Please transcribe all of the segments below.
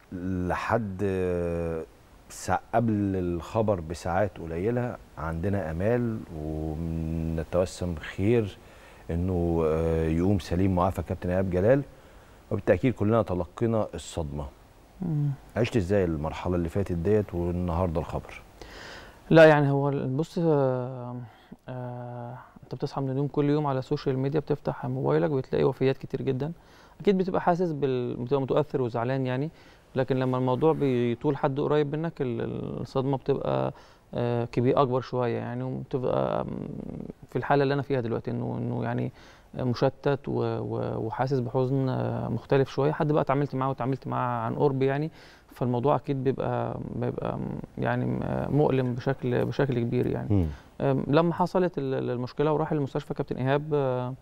لحد سا- قبل الخبر بساعات قليله عندنا امال ونتوسم خير انه آه، يقوم سليم معافى كابتن ايهاب جلال وبالتاكيد كلنا تلقينا الصدمه عشت ازاي المرحله اللي فاتت ديت والنهارده الخبر لا يعني هو ال- بص آه، آه، انت بتصحى من اليوم كل يوم على السوشيال ميديا بتفتح موبايلك بتلاقي وفيات كتير جدا اكيد بتبقى حاسس بال بتبقى متاثر وزعلان يعني لكن لما الموضوع بيطول حد قريب منك ال- ال- الصدمه بتبقى آه، كبير اكبر شويه يعني وبتبقى م، في الحاله اللي انا فيها دلوقتي انه انه يعني مشتت و- و- وحاسس بحزن آه، مختلف شويه حد بقى اتعاملت معاه واتعاملت معاه عن قرب يعني فالموضوع اكيد بيبقى بيبقى م، يعني م- مؤلم بشكل بشكل كبير يعني أم، لما حصلت ال- ال- المشكله وراح المستشفى كابتن ايهاب آه،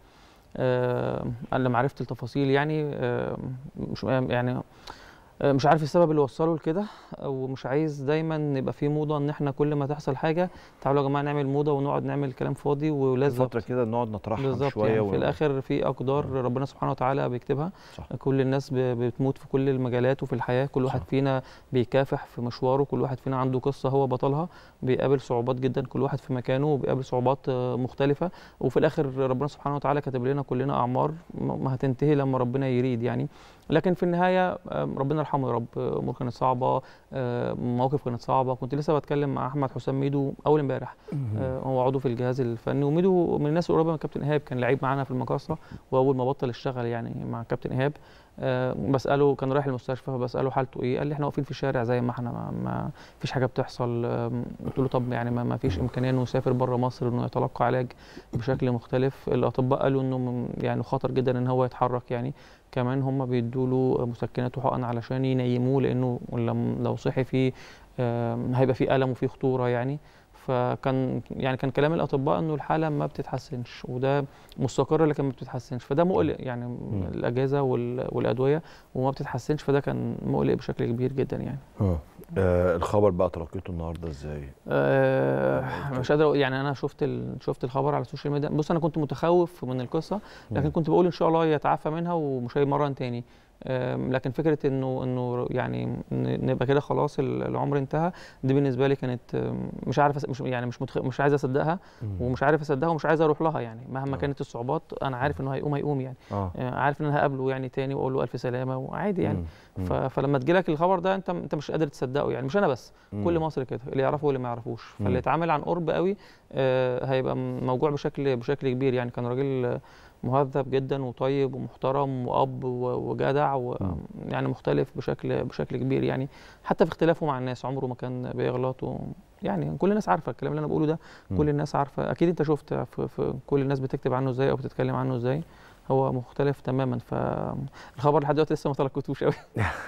آه، انا لما عرفت التفاصيل يعني آه، مش يعني آه، مش عارف السبب اللي وصله لكده ومش عايز دايما يبقى في موضه ان احنا كل ما تحصل حاجه تعالوا يا جماعه نعمل موضه ونقعد نعمل كلام فاضي ولازم فتره كده نقعد نترحم بالظبط شويه يعني و- في الاخر في اقدار ربنا سبحانه وتعالى بيكتبها صح. كل الناس ب- بتموت في كل المجالات وفي الحياه كل واحد صح. فينا بيكافح في مشواره كل واحد فينا عنده قصه هو بطلها بيقابل صعوبات جدا كل واحد في مكانه وبيقابل صعوبات آه، مختلفه وفي الاخر ربنا سبحانه وتعالى كاتب لنا كلنا اعمار م- ما هتنتهي لما ربنا يريد يعني لكن في النهايه آه، ربنا يرحمه يا رب آه، امور كانت صعبه آه، مواقف كانت صعبه كنت لسه بتكلم مع احمد حسام ميدو اول امبارح آه، هو عضو في الجهاز الفني وميدو من الناس القريبه من كابتن ايهاب كان لعيب معانا في المقاصه واول ما بطل اشتغل يعني مع كابتن ايهاب آه، بساله كان رايح المستشفى فبساله حالته ايه قال لي احنا واقفين في الشارع زي ما احنا ما, ما فيش حاجه بتحصل آم، قلت له طب يعني ما, ما فيش امكانيه انه يسافر بره مصر انه يتلقى علاج بشكل مختلف الاطباء قالوا انه م- يعني خطر جدا ان هو يتحرك يعني كمان هم بيدوا له مسكنات وحقن علشان ينيموه لانه لم- لو صحي فيه آم، هيبقى فيه الم وفيه خطوره يعني فكان يعني كان كلام الاطباء انه الحاله ما بتتحسنش وده مستقره لكن ما بتتحسنش فده مقلق يعني الاجهزه وال- والادويه وما بتتحسنش فده كان مقلق بشكل كبير جدا يعني اه آه، الخبر بقى تلقيته النهارده ازاي آه مش قادر أقول- يعني انا شفت ال... شفت الخبر على السوشيال ميديا بص انا كنت متخوف من القصه لكن مم. كنت بقول ان شاء الله يتعافى منها ومش هيمرن تاني آم، لكن فكره انه انه يعني ن- نبقى كده خلاص ال- العمر انتهى دي بالنسبه لي كانت آم، مش عارف أس- مش يعني مش متخ... مش عايز اصدقها مم. ومش عارف اصدقها ومش عايز اروح لها يعني مهما آه. كانت الصعوبات انا عارف انه هيقوم هيقوم يعني اه آه، عارف ان انا هقابله يعني تاني واقول له الف سلامه وعادي يعني مم. ف... فلما تجيلك الخبر ده انت انت مش قادر تصدقه يعني مش انا بس مم. كل مصر كده اللي يعرفه واللي ما يعرفوش مم. فاللي اتعامل عن قرب قوي آه، هيبقى م- موجوع بشكل بشكل كبير يعني كان راجل آه، مهذب جدا وطيب ومحترم واب و- وجدع ويعني مختلف بشكل بشكل كبير يعني حتى في اختلافه مع الناس عمره ما كان بيغلط و يعني كل الناس عارفه الكلام اللي انا بقوله ده مم. كل الناس عارفه اكيد انت شفت في, في كل الناس بتكتب عنه ازاي او بتتكلم عنه ازاي هو مختلف تماما فالخبر لحد دلوقتي لسه ما تلقيتوش قوي